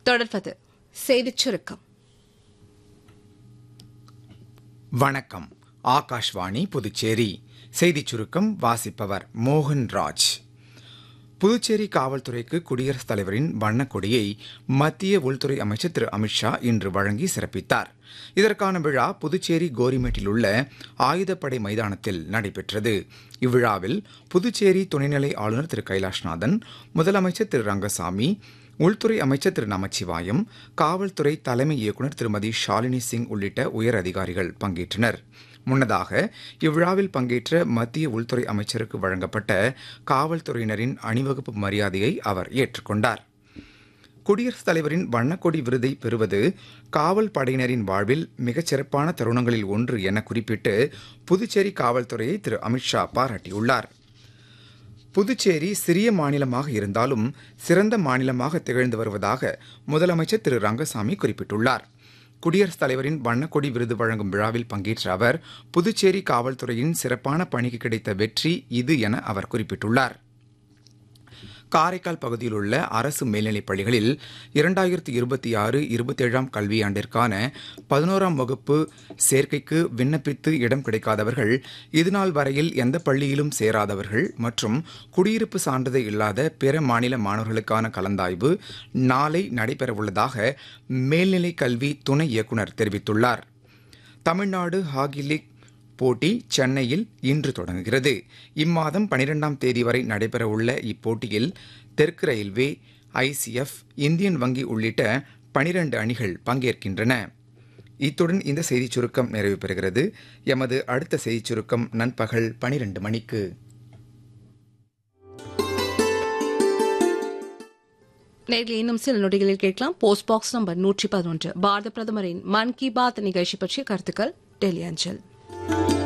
தொடர்வது செய்திச் சுருக்கம் வணக்கம் ஆகாஷ்வாணி புதுச்சேரி செய்திச் சுருக்கம் வாசிப்பவர் மோகன் ராஜ் புதுச்சேரி காவல்துறைக்கு குடியரசுத் தலைவரின் வண்ணக்கொடியை மத்திய உள்துறை அமைச்சர் திரு அமித்ஷா இன்று வழங்கி சிறப்பித்தார் இதற்கான விழா புதுச்சேரி கோரிமேட்டில் உள்ள ஆயுதப்படை மைதானத்தில் நடைபெற்றது இவ்விழாவில் புதுச்சேரி துணைநிலை ஆளுநர் திரு கைலாஷ்நாதன் முதலமைச்சர் திரு ரங்கசாமி உள்துறை அமைச்சர் திரு நமச்சிவாயம் காவல்துறை தலைமை இயக்குநர் திருமதி ஷாலினி சிங் உள்ளிட்ட உயர் அதிகாரிகள் பங்கேற்றனர் முன்னதாக இவ்விழாவில் பங்கேற்ற மத்திய உள்துறை அமைச்சருக்கு வழங்கப்பட்ட காவல்துறையினரின் அணிவகுப்பு மரியாதையை அவர் ஏற்றுக்கொண்டார் குடியரசுத் தலைவரின் வண்ணக்கொடி விருதை பெறுவது காவல் படையினரின் வாழ்வில் மிகச் சிறப்பான தருணங்களில் ஒன்று என குறிப்பிட்டு புதுச்சேரி காவல்துறையை திரு அமித்ஷா பாராட்டியுள்ளார் புதுச்சேரி சிறிய மாநிலமாக இருந்தாலும் சிறந்த மாநிலமாக திகழ்ந்து வருவதாக முதலமைச்சர் திரு ரங்கசாமி குறிப்பிட்டுள்ளார் குடியரசுத் தலைவரின் வண்ணக்கொடி விருது வழங்கும் விழாவில் பங்கேற்ற அவர் புதுச்சேரி காவல்துறையின் சிறப்பான பணிக்கு கிடைத்த வெற்றி இது என அவர் குறிப்பிட்டுள்ளார் காரைக்கால் பகுதியில் உள்ள அரசு மேல்நிலைப் பள்ளிகளில் இரண்டாயிரத்தி இருபத்தி ஆறு இருபத்தேழாம் கல்வியாண்டிற்கான பதினோராம் வகுப்பு சேர்க்கைக்கு விண்ணப்பித்து இடம் கிடைக்காதவர்கள் இதுநாள் வரையில் எந்த பள்ளியிலும் சேராதவர்கள் மற்றும் குடியிருப்பு சான்றிதழ் இல்லாத பிற மாநில மாணவர்களுக்கான கலந்தாய்வு நாளை நடைபெறவுள்ளதாக மேல்நிலை கல்வி துணை இயக்குநர் தெரிவித்துள்ளார் தமிழ்நாடு ஹாக்கி லீக் போட்டி சென்னையில் இன்று தொடங்குகிறது இம்மாதம் பனிரெண்டாம் தேதி வரை நடைபெறவுள்ள இப்போட்டியில் தெற்கு ரயில்வே ஐசிஎஃப் இந்தியன் வங்கி உள்ளிட்ட பனிரண்டு அணிகள் பங்கேற்கின்றன இத்துடன் இந்த செய்திச் சுருக்கம் நிறைவு பெறுகிறது எமது அடுத்த செய்திச் சுருக்கம் நண்பகல் பனிரெண்டு மணிக்கு நேரில் இன்னும் சில நொடிகளில் கேட்கலாம் போஸ்ட் பாக்ஸ் நம்பர் நூற்றி பதினொன்று பாரத பிரதமரின் மன் கி பாத் நிகழ்ச்சி பற்றிய கருத்துக்கள் டெல்லி அஞ்சல்